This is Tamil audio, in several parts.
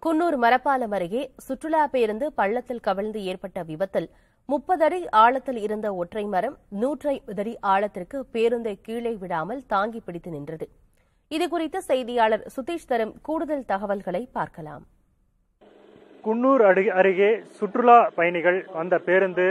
குன்னூர் மரப்பாலம் அருகே சுற்றுலா பேருந்து பள்ளத்தில் கவிழ்ந்து ஏற்பட்ட விபத்தில் முப்பது அடி ஆழத்தில் இருந்த ஒற்றை மரம் நூற்றி ஐம்பது அடி ஆழத்திற்கு பேருந்தை கீழே விடாமல் தாங்கி பிடித்து நின்றது இதுகுறித்து செய்தியாளர் சுதீஷ் தரும் கூடுதல் தகவல்களை பார்க்கலாம் குன்னூர் அருகே அருகே சுற்றுலா பயணிகள் வந்த பேருந்து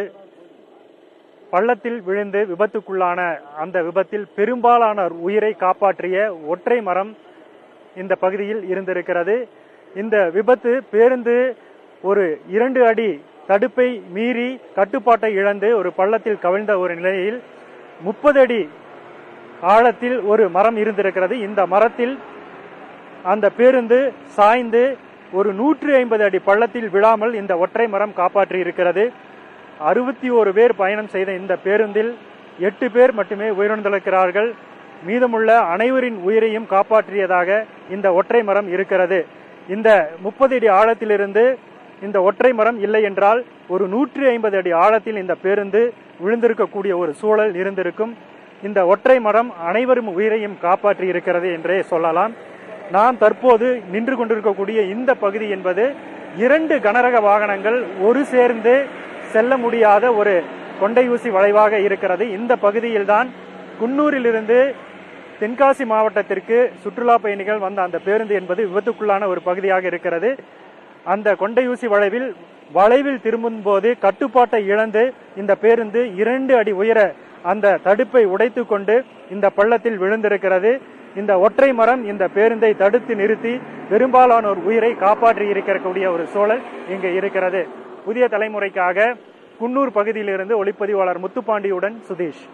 பள்ளத்தில் விழுந்து விபத்துக்குள்ளான அந்த விபத்தில் பெரும்பாலானோர் உயிரை காப்பாற்றிய ஒற்றை மரம் இந்த பகுதியில் இருந்திருக்கிறது இந்த விபத்து பேருந்து ஒரு இரண்டு அடி தடுப்பை மீறி கட்டுப்பாட்டை இழந்து ஒரு பள்ளத்தில் கவிழ்ந்த ஒரு நிலையில் முப்பது அடி ஆழத்தில் ஒரு மரம் இருந்திருக்கிறது இந்த மரத்தில் அந்த பேருந்து சாய்ந்து ஒரு நூற்றி ஐம்பது அடி பள்ளத்தில் விழாமல் இந்த ஒற்றை மரம் காப்பாற்றி இருக்கிறது அறுபத்தி ஒரு பேர் பயணம் செய்த இந்த பேருந்தில் எட்டு பேர் மட்டுமே உயிரிழந்திருக்கிறார்கள் மீதமுள்ள அனைவரின் உயிரையும் காப்பாற்றியதாக இந்த ஒற்றை மரம் இருக்கிறது இந்த முப்பது அடி ஆழத்திலிருந்து இந்த ஒற்றை மரம் இல்லை என்றால் ஒரு நூற்றி ஐம்பது அடி ஆழத்தில் இந்த பேருந்து விழுந்திருக்கக்கூடிய ஒரு சூழல் இருந்திருக்கும் இந்த ஒற்றை மரம் அனைவரும் உயிரையும் காப்பாற்றி இருக்கிறது என்றே சொல்லலாம் நாம் தற்போது நின்று கொண்டிருக்கக்கூடிய இந்த பகுதி என்பது இரண்டு கனரக வாகனங்கள் ஒரு சேர்ந்து செல்ல முடியாத ஒரு கொண்டை ஊசி வளைவாக இருக்கிறது இந்த பகுதியில்தான் குன்னூரிலிருந்து தென்காசி மாவட்டத்திற்கு சுற்றுலா பயணிகள் வந்த அந்த பேருந்து என்பது விபத்துக்குள்ளான ஒரு பகுதியாக இருக்கிறது அந்த கொண்டையூசி வளைவில் வளைவில் திரும்பும் போது கட்டுப்பாட்டை இழந்து இந்த பேருந்து இரண்டு அடி உயர அந்த தடுப்பை உடைத்து கொண்டு இந்த பள்ளத்தில் விழுந்திருக்கிறது இந்த ஒற்றை மரம் இந்த பேருந்தை தடுத்து நிறுத்தி பெரும்பாலானோர் உயிரை காப்பாற்றி இருக்கக்கூடிய ஒரு சூழல் இங்கு இருக்கிறது புதிய தலைமுறைக்காக குன்னூர் பகுதியிலிருந்து ஒளிப்பதிவாளர் முத்துப்பாண்டியுடன் சுதீஷ்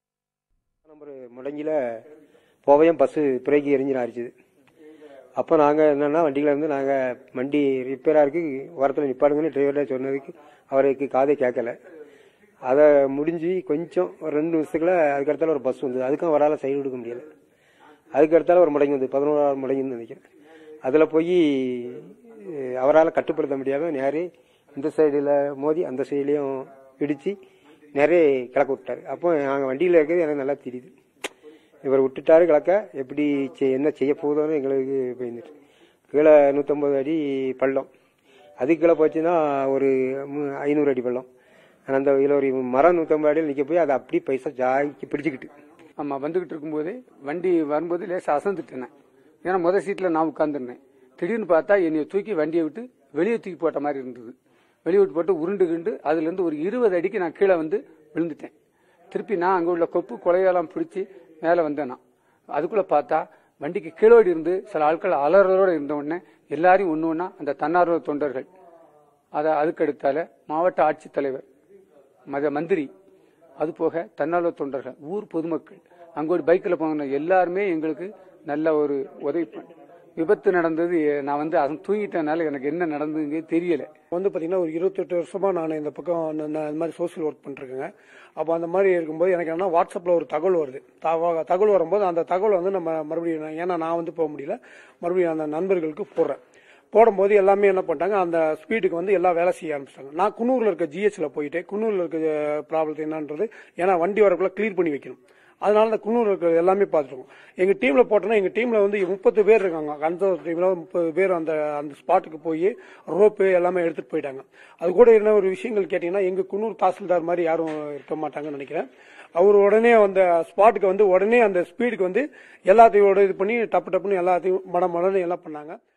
நம்பர் முடங்கில போவையும் பஸ்ஸு பிரேக்கி எரிஞ்சு ஆரிச்சுது அப்போ நாங்கள் என்னென்னா வண்டியில் இருந்து நாங்கள் வண்டி ரிப்பேராக இருக்கு ஓரத்தில் நிப்பாடுங்கன்னு டிரைவர்கிட்ட சொன்னதுக்கு அவருக்கு காதை கேட்கல அதை முடிஞ்சு கொஞ்சம் ஒரு ரெண்டு நிமிஷத்துக்குள்ள அதுக்கடுத்தால ஒரு பஸ் வந்தது அதுக்கும் அவரால் சைடு கொடுக்க முடியல அதுக்கடுத்தால ஒரு முடங்கி வந்து பதினோராவது முடங்கின்னு நினைக்கிறேன் அதில் போய் அவரால் கட்டுப்படுத்த முடியாமல் நேரே இந்த சைடில் மோதி அந்த சைட்லேயும் இடித்து நிறைய கிளக்க விட்டாரு அப்போ நாங்கள் வண்டியில் இருக்கிறது எனக்கு நல்லா தெரியுது இவர் விட்டுட்டாரு கிழக்க எப்படி செ- என்ன செய்ய போகுதோன்னு எங்களுக்கு பயந்துட்டு கீழே நூற்றம்பது அடி பள்ளம் அதுக்கு கீழே போச்சுன்னா ஒரு மு- ஐநூறு அடி பள்ளம் ஆனா அந்த இதில் ஒரு மரம் நூற்றம்பது அடியில் நிற்க போய் அதை அப்படி பைசா ஜாக்கி பிடிச்சிக்கிட்டு ஆமா வந்துகிட்டு இருக்கும்போது வண்டி வரும்போது லேசா அசந்துட்டேன் ஏன்னா முத சீட்ல நான் உட்காந்துருந்தேன் திடீர்னு பார்த்தா என்னைய தூக்கி வண்டியை விட்டு வெளியே தூக்கி போட்ட மாதிரி இருந்தது வெளியே விட்டு போட்டு உருண்டு கிண்டு அதுல இருந்து ஒரு இருபது அடிக்கு நான் கீழே வந்து விழுந்துட்டேன் திருப்பி நான் அங்க உள்ள கொப்பு கொலையெல்லாம் பிடிச்சி மேலே வந்தேன் நான் அதுக்குள்ள பார்த்தா வண்டிக்கு கீழோடி இருந்து சில ஆட்கள் அலறலோட இருந்த உடனே எல்லாரையும் ஒன்று ஒன்றா அந்த தன்னார்வ தொண்டர்கள் அதை அதுக்கடுத்தால மாவட்ட ஆட்சித்தலைவர் மத மந்திரி அது போக தன்னார்வ தொண்டர்கள் ஊர் பொதுமக்கள் அங்க ஒரு பைக்கில் போன எல்லாருமே எங்களுக்கு நல்ல ஒரு உதவி பண்ண விபத்து நடந்தது நான் வந்து அச- தூங்கிட்டனால எனக்கு என்ன நடந்ததுங்க தெரியல வந்து பாத்தீங்கன்னா ஒரு இருபத்தெட்டு வருஷமா நான் இந்த பக்கம் நான் நான் இந்த மாதிரி சோசியல் ஒர்க் பண்ணிருக்கேங்க அப்போ அந்த மாதிரி இருக்கும்போது எனக்கு என்ன வாட்ஸ்அப்ல ஒரு தகவல் வருது தகவ- தகவல் வரும்போது அந்த தகவல் வந்து நம்ம மறுபடியும் நான்- ஏன்னா நான் வந்து போக முடியல மறுபடியும் அந்த நண்பர்களுக்கு போடுறேன் போடும்போது எல்லாமே என்ன பண்ணிட்டாங்க அந்த ஸ்பீடுக்கு வந்து எல்லாம் வேலை செய்ய ஆரம்பிச்சிட்டாங்க நான் குன்னூர்ல இருக்க ஜிஹெச்ல போயிட்டு குன்னூர்ல இருக்க ப்ராப்ளத்தை என்னன்றது ஏன்னா வண்டி வரக்குள்ள கிளியர் பண்ணி வைக்கணும் அதனால இந்த குன்னூர் இருக்கிறது எல்லாமே பார்த்துருக்கோம் எங்க டீம்ல போட்டோம்னா எங்க டீம்ல வந்து முப்பது பேர் இருக்காங்க அந்த டீம்ல முப்பது பேர் அந்த அந்த ஸ்பாட்டுக்கு போய் ரோப்பு எல்லாமே எடுத்துட்டு போயிட்டாங்க அது கூட என்ன ஒரு விஷயங்கள் கேட்டீங்கன்னா எங்க குன்னூர் தாசில்தார் மாதிரி யாரும் இருக்க மாட்டாங்கன்னு நினைக்கிறேன் அவர் உடனே அந்த ஸ்பாட்டுக்கு வந்து உடனே அந்த ஸ்பீடுக்கு வந்து எல்லாத்தையும் இது பண்ணி டப்பு டப்புன்னு எல்லாத்தையும் மட மடன்னு எல்லாம் பண்ணாங்க